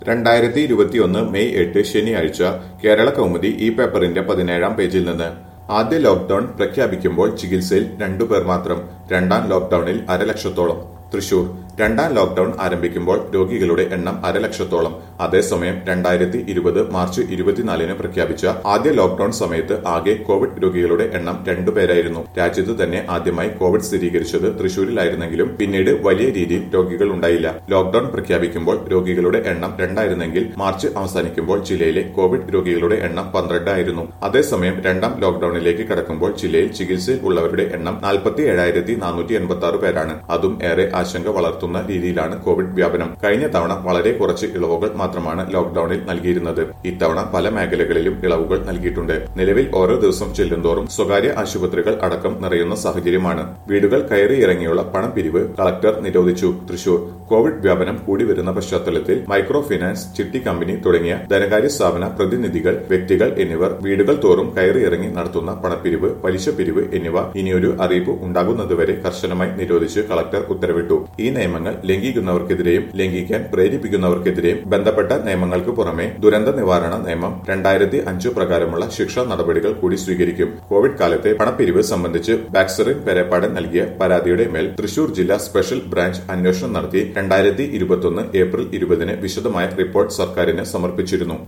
രണ്ടായിരത്തി ഇരുപത്തിയൊന്ന് മെയ് എട്ട് ശനിയാഴ്ച കേരള കൗമുദി ഈ പേപ്പറിന്റെ പതിനേഴാം പേജിൽ നിന്ന് ആദ്യ ലോക്ഡൌൺ പ്രഖ്യാപിക്കുമ്പോൾ ചികിത്സയിൽ രണ്ടുപേർ മാത്രം രണ്ടാം ലോക്ഡൌണിൽ അരലക്ഷത്തോളം തൃശൂർ രണ്ടാം ലോക്ഡൌൺ ആരംഭിക്കുമ്പോൾ രോഗികളുടെ എണ്ണം അരലക്ഷത്തോളം അതേസമയം രണ്ടായിരത്തി ഇരുപത് മാർച്ച് ഇരുപത്തിനാലിന് പ്രഖ്യാപിച്ച ആദ്യ ലോക്ഡൌൺ സമയത്ത് ആകെ കോവിഡ് രോഗികളുടെ എണ്ണം രണ്ടുപേരായിരുന്നു രാജ്യത്ത് തന്നെ ആദ്യമായി കോവിഡ് സ്ഥിരീകരിച്ചത് തൃശൂരിലായിരുന്നെങ്കിലും പിന്നീട് വലിയ രീതിയിൽ രോഗികൾ ഉണ്ടായില്ല ലോക്ഡൌൺ പ്രഖ്യാപിക്കുമ്പോൾ രോഗികളുടെ എണ്ണം രണ്ടായിരുന്നെങ്കിൽ മാർച്ച് അവസാനിക്കുമ്പോൾ ജില്ലയിലെ കോവിഡ് രോഗികളുടെ എണ്ണം പന്ത്രണ്ടായിരുന്നു അതേസമയം രണ്ടാം ലോക്ഡൌണിലേക്ക് കടക്കുമ്പോൾ ജില്ലയിൽ ചികിത്സയിൽ ഉള്ളവരുടെ എണ്ണം നാൽപ്പത്തി ഏഴായിരത്തി നാനൂറ്റി എൺപത്തി ആറ് പേരാണ് അതും ഏറെ ആശങ്ക വളർത്തുന്ന രീതിയിലാണ് കോവിഡ് വ്യാപനം കഴിഞ്ഞ തവണ വളരെ കുറച്ച് ഇളവുകൾ മാത്രമാണ് ലോക്ഡൌണിൽ നൽകിയിരുന്നത് ഇത്തവണ പല മേഖലകളിലും ഇളവുകൾ നൽകിയിട്ടുണ്ട് നിലവിൽ ഓരോ ദിവസം ചെല്ലുന്തോറും സ്വകാര്യ ആശുപത്രികൾ അടക്കം നിറയുന്ന സാഹചര്യമാണ് വീടുകൾ കയറി ഇറങ്ങിയുള്ള പണം പിരിവ് കളക്ടർ നിരോധിച്ചു തൃശൂർ കോവിഡ് വ്യാപനം കൂടി വരുന്ന പശ്ചാത്തലത്തിൽ മൈക്രോ ഫിനാൻസ് ചിട്ടി കമ്പനി തുടങ്ങിയ ധനകാര്യ സ്ഥാപന പ്രതിനിധികൾ വ്യക്തികൾ എന്നിവർ വീടുകൾ തോറും കയറി ഇറങ്ങി നടത്തുന്ന പണപ്പിരിവ് പലിശ പിരിവ് എന്നിവ ഇനിയൊരു അറിയിപ്പ് ഉണ്ടാകുന്നതുവരെ കർശനമായി നിരോധിച്ച് കളക്ടർ ഉത്തരവിട്ടു ഈ നിയമങ്ങൾ ലംഘിക്കുന്നവർക്കെതിരെയും ലംഘിക്കാൻ പ്രേരിപ്പിക്കുന്നവർക്കെതിരെയും ബന്ധപ്പെട്ട നിയമങ്ങൾക്ക് പുറമെ ദുരന്ത നിവാരണ നിയമം രണ്ടായിരത്തി അഞ്ച് പ്രകാരമുള്ള ശിക്ഷാ നടപടികൾ കൂടി സ്വീകരിക്കും കോവിഡ് കാലത്തെ പണപ്പിരിവ് സംബന്ധിച്ച് ബാക്സറിൻ പെരപ്പാടൻ നൽകിയ പരാതിയുടെ മേൽ തൃശൂർ ജില്ലാ സ്പെഷ്യൽ ബ്രാഞ്ച് അന്വേഷണം നടത്തി രണ്ടായിരത്തി ഇരുപത്തൊന്ന് ഏപ്രിൽ ഇരുപതിന് വിശദമായ റിപ്പോർട്ട് സർക്കാരിന് സമർപ്പിച്ചിരുന്നു